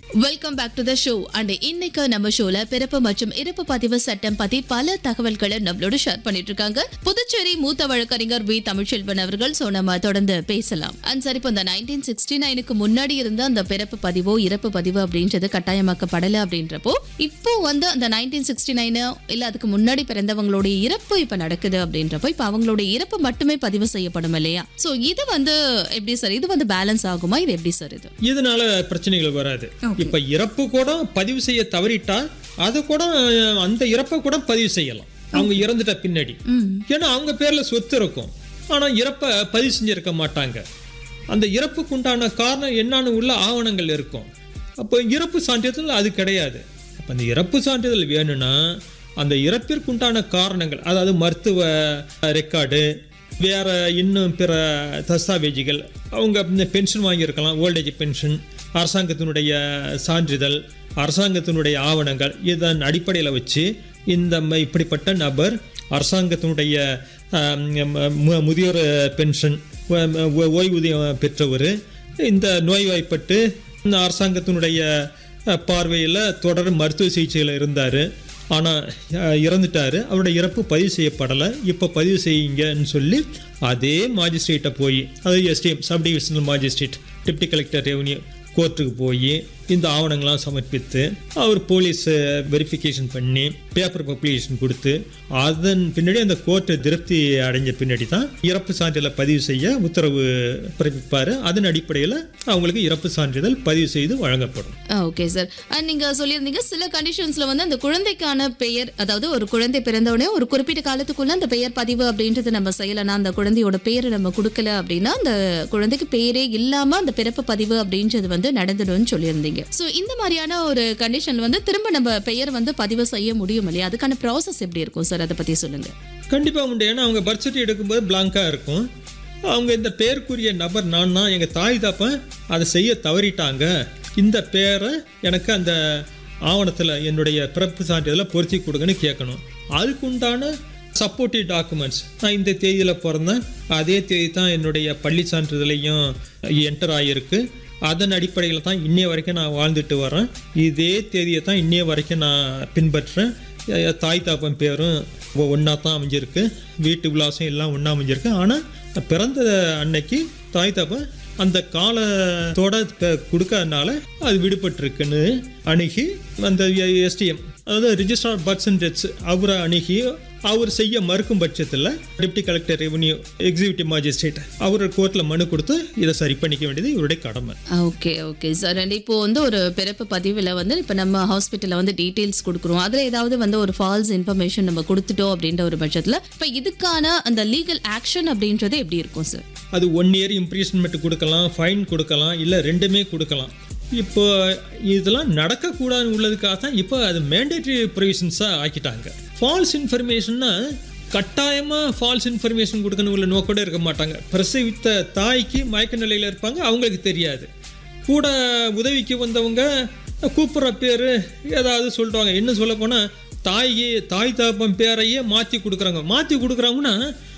welcome back to the show and இன்னைக்கு நம்ம ஷோல பிறப்பு மற்றும் இறப்பு பதிவு சட்டம் பத்தி பல தகவல்களை நம்மளோட ஷேர் பண்ணிட்டு இருக்காங்க புதுச்சேரி மூத்த வழக்கறிஞர் வி தமிழ்ச்செல்வன் அவர்கள் சோ நம்ம தொடர்ந்து பேசலாம் அண்ட் சரி இப்போ இந்த நைன்டீன் சிக்ஸ்டி நைனுக்கு முன்னாடி இருந்த அந்த பிறப்பு பதிவோ இறப்பு பதிவு அப்படின்றது கட்டாயமாக்கப்படல அப்படின்றப்போ இப்போ வந்து அந்த நைன்டீன் சிக்ஸ்டி நைனு இல்ல அதுக்கு முன்னாடி பிறந்தவங்களுடைய இறப்பு இப்ப நடக்குது அப்படின்றப்போ இப்ப அவங்களுடைய இறப்பு மட்டுமே பதிவு செய்யப்படும் இல்லையா சோ இது வந்து எப்படி சார் இது வந்து பேலன்ஸ் ஆகுமா இது எப்படி சார் இது இதனால பிரச்சனைகள் வராது இப்ப இறப்பு கூட பதிவு செய்ய தவறிட்டா அது கூட அஹ், அந்த இறப்பை கூட பதிவு செய்யலாம் அவங்க இறந்துட்ட பின்னாடி ஏன்னா அவங்க பேர்ல சொத்து இருக்கும் ஆனா இறப்பை பதிவு செஞ்சிருக்க மாட்டாங்க அந்த இறப்புக்கு உண்டான காரணம் என்னன்னு உள்ள ஆவணங்கள் இருக்கும் அப்போ இறப்பு சான்றிதழ் அது கிடையாது அப்போ அந்த இறப்பு சான்றிதழ் வேணும்னா அந்த இறப்பிற்கு உண்டான காரணங்கள் அதாவது மருத்துவ ரெக்கார்டு வேற இன்னும் பிற தஸ்தாவேஜுகள் அவங்க இந்த பென்ஷன் வாங்கியிருக்கலாம் ஓல்டேஜ் பென்ஷன் அரசாங்கத்தினுடைய சான்றிதழ் அரசாங்கத்தினுடைய ஆவணங்கள் இதன் அடிப்படையில் வச்சு இந்த ம- இப்படிப்பட்ட நபர் அரசாங்கத்தினுடைய ஆம், ம- மு- முதியோர் பென்ஷன் ஓ- ஓ- ஓய்வூதியம் பெற்றவர் இந்த நோய்வாய்ப்பட்டு இந்த அரசாங்கத்தினுடைய பார்வையில் தொடர் மருத்துவ சிகிச்சையில் இருந்தார் ஆனால் இறந்துட்டார் அவரோட இறப்பு பதிவு செய்யப்படலை இப்போ பதிவு செய்யுங்கன்னு சொல்லி அதே மாஜிஸ்ட்ரேட்டை போய் அது SDM sub divisional magistrate deputy collector revenue கோர்ட்டுக்கு போய் இந்த ஆவணங்கள்லாம் சமர்ப்பித்து அவர் போலீஸ் வெரிஃபிகேஷன் பண்ணி பேப்பர் பப்ளிகேஷன் கொடுத்து அதன் பின்னாடி அந்த கோர்ட்டு திருப்தி அடைஞ்ச பின்னாடி தான் இறப்பு சான்றிதழை பதிவு செய்ய உத்தரவு பிறப்பிப்பார் அதன் அடிப்படையில் அவங்களுக்கு இறப்பு சான்றிதழ் பதிவு செய்து வழங்கப்படும் ஓகே சார் அண்ட் நீங்க சொல்லியிருந்தீங்க சில கண்டிஷன்ஸ்ல வந்து அந்த குழந்தைக்கான பெயர் அதாவது ஒரு குழந்தை பிறந்த உடனே ஒரு குறிப்பிட்ட காலத்துக்குள்ள அந்த பெயர் பதிவு அப்படின்றது நம்ம செய்யலைன்னா அந்த குழந்தையோட பேரை நம்ம கொடுக்கல அப்படின்னா அந்த குழந்தைக்கு பேரே இல்லாம அந்த பிறப்பு பதிவு அப்படின்றது வந்து நடந்துடும்னு சொல்லியிருந்தீங்க ஸோ இந்த மாதிரியான ஒரு கண்டிஷன் வந்து திரும்ப நம்ம பெயர் வந்து பதிவு செய்ய முடியும் இல்லையா அதுக்கான ப்ராசஸ் எப்படி இருக்கும் சார் அதை பத்தி சொல்லுங்க கண்டிப்பாக உண்டு ஏன்னா அவங்க பர்த் சர்டிஃபிகேட் எடுக்கும்போது பிளாங்காக இருக்கும் அவங்க இந்த பேருக்குரிய நபர் நான் தான் எங்கள் தாய் தாப்பன் அதை செய்ய தவறிட்டாங்க இந்த பேரை எனக்கு அந்த ஆவணத்தில் என்னுடைய பிறப்பு சான்றிதழை பொருத்தி கொடுங்கன்னு கேட்கணும் அதுக்கு உண்டான சப்போர்ட்டிவ் டாக்குமெண்ட்ஸ் நான் இந்த தேதியில் பிறந்தேன் அதே தேதி தான் என்னுடைய பள்ளி சான்றிதழையும் என்டர் ஆகியிருக்கு அதன் அடிப்படையில் தான் இன்னைய வரைக்கும் நான் வாழ்ந்துட்டு வரேன் இதே தேதியை தான் இன்னைய வரைக்கும் நான் பின்பற்றுறேன் எ- தாய் தாப்பன் பேரும் ஒன்றா தான் அமைஞ்சிருக்கு வீட்டு விலாசம் எல்லாம் ஒன்றா அமைஞ்சிருக்கு ஆனால் பிறந்த அன்னைக்கு தாய் தாப்பன் அந்த காலத்தோட ப- கொடுக்கறதுனால அது விடுபட்டிருக்குன்னு அணுகி அந்த எஸ்டிஎம் அதாவது ரிஜிஸ்ட்ரார் பர்த்ஸ் அண்ட் டெத்ஸ் அவரை அணுகி அவர் செய்ய மறுக்கும் பட்சத்தில் deputy collector revenue executive magistrate அவர் கோர்ட்டில் மனு கொடுத்து இதை சரி பண்ணிக்க வேண்டியது இவருடைய கடமை ஓகே ஓகே சார் அண்ட் இப்போ வந்து ஒரு பிறப்பு பதிவில் வந்து இப்போ நம்ம ஹாஸ்பிட்டலில் வந்து டீட்டெயில்ஸ் கொடுக்குறோம் அதில் ஏதாவது வந்து ஒரு ஃபால்ஸ் இன்ஃபர்மேஷன் நம்ம கொடுத்துட்டோம் அப்படின்ற ஒரு பட்சத்தில் இப்போ இதுக்கான அந்த லீகல் ஆக்ஷன் அப்படின்றது எப்படி இருக்கும் சார் அது ஒன் இயர் இம்ப்ரீஸ்மெண்ட் கொடுக்கலாம் ஃபைன் கொடுக்கலாம் இல்லை ரெண்டுமே கொடுக்கலாம் இப்போ இதெல்லாம் நடக்கக்கூடாதுன்னு உள்ளதுக்காக தான் இப்போ அது மேண்டேட்ரி ப்ரொவிஷன்ஸாக ஆக்கிட்டாங்க ஃபால்ஸ் இன்ஃபர்மேஷன்னா கட்டாயமாக ஃபால்ஸ் இன்ஃபர்மேஷன் கொடுக்கணும் உள்ள நோக்கோட இருக்க மாட்டாங்க பிரசவித்த தாய்க்கு மயக்க நிலையில் இருப்பாங்க அவங்களுக்கு தெரியாது கூட உதவிக்கு வந்தவங்க கூப்பிட்ற பேர் ஏதாவது சொல்லிடுவாங்க என்ன சொல்ல போனால் தாயே தாய் தாப்பன் பேரையே மாற்றி கொடுக்குறாங்க மாற்றி கொடுக்குறாங்கன்னா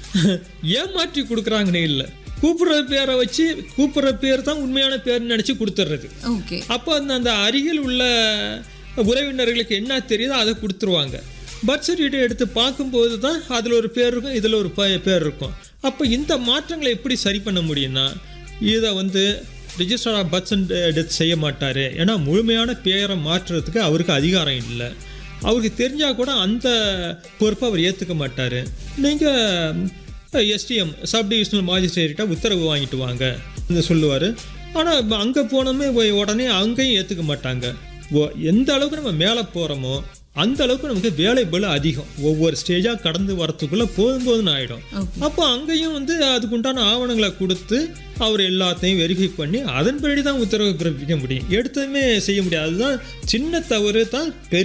ஏன் மாற்றி கொடுக்குறாங்கன்னு இல்லை கூப்பிட்ற பேரை வச்சு கூப்பிட்ற பேர் தான் உண்மையான பேர்னு நினச்சி கொடுத்துட்றது ஓகே அப்போ அந்த அந்த அருகில் உள்ள உறவினர்களுக்கு என்ன தெரியுதோ அதை கொடுத்துருவாங்க பர்த் சர்டிஃபிகேட் எடுத்து பார்க்கும்போது தான் அதில் ஒரு பேர் இருக்கும் இதில் ஒரு ப- பேர் இருக்கும் அப்போ இந்த மாற்றங்களை எப்படி சரி பண்ண முடியும்னா இதை வந்து register of birth and death செய்ய மாட்டார் ஏன்னா முழுமையான பேரை மாற்றுறதுக்கு அவருக்கு அதிகாரம் இல்லை அவருக்கு தெரிஞ்சால் கூட அந்த பொறுப்பை அவர் ஏற்றுக்க மாட்டார் நீங்கள் எஸ்டிஎம் சப் டிவிஷனல் மாஜிஸ்ட்ரேட்டை உத்தரவு வாங்கிட்டு வாங்க சொல்லுவார் ஆனால் அங்கே போனோமே போய் உடனே அங்கேயும் ஏற்றுக்க மாட்டாங்க ஓ எந்த அளவுக்கு நம்ம மேலே போகிறோமோ அந்த அளவுக்கு நமக்கு வேலை பளு அதிகம் ஒவ்வொரு ஸ்டேஜாக கடந்து வரத்துக்குள்ளே போதும் போதும்னு ஆகிடும் அப்போ அங்கேயும் வந்து அதுக்குண்டான ஆவணங்களை கொடுத்து அவர் எல்லாத்தையும் வெரிஃபை பண்ணி அதன்படி தான் உத்தரவு பிறப்பிக்க முடியும் எடுத்ததுமே செய்ய முடியாது அதுதான் சின்ன தவறு தான் பெரிய